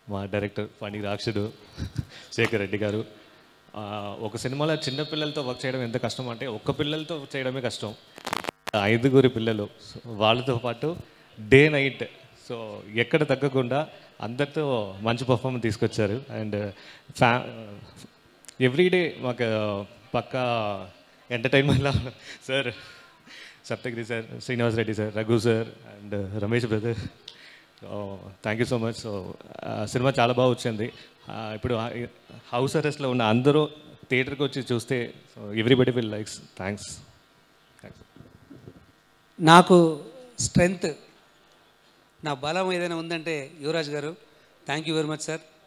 మా డైరెక్టర్ ఫణి రాక్షుడు శేఖర్ రెడ్డి గారు ఆ, ఒక సినిమాలో చిన్న పిల్లలతో వర్క్ చేయడం ఎంత కష్టం అంటే ఒక్క పిల్లలతో చేయడమే కష్టం ఐదుగురి పిల్లలు సో వాళ్ళతో పాటు డే నైట్ సో ఎక్కడ తగ్గకుండా అందరితో మంచి పర్ఫార్మెన్స్ తీసుకొచ్చారు అండ్ ఫ్యా ఎవ్రీడే మాకు పక్కా ఎంటర్టైన్మెంట్లా sir Saptagiri sir Srinivas Reddy sir Raghu sir and Ramesh brother thank you so much so సినిమా చాలా బాగా వచ్చింది ఆ, ఇప్పుడు హౌస్ అరెస్ట్లో ఉన్న అందరూ థియేటర్కి వచ్చి చూస్తే so everybody will likes thanks thanks నాకు స్ట్రెంగ్త్ నా బలం ఏదైనా ఉందంటే Yuvaraj garu thank you very much sir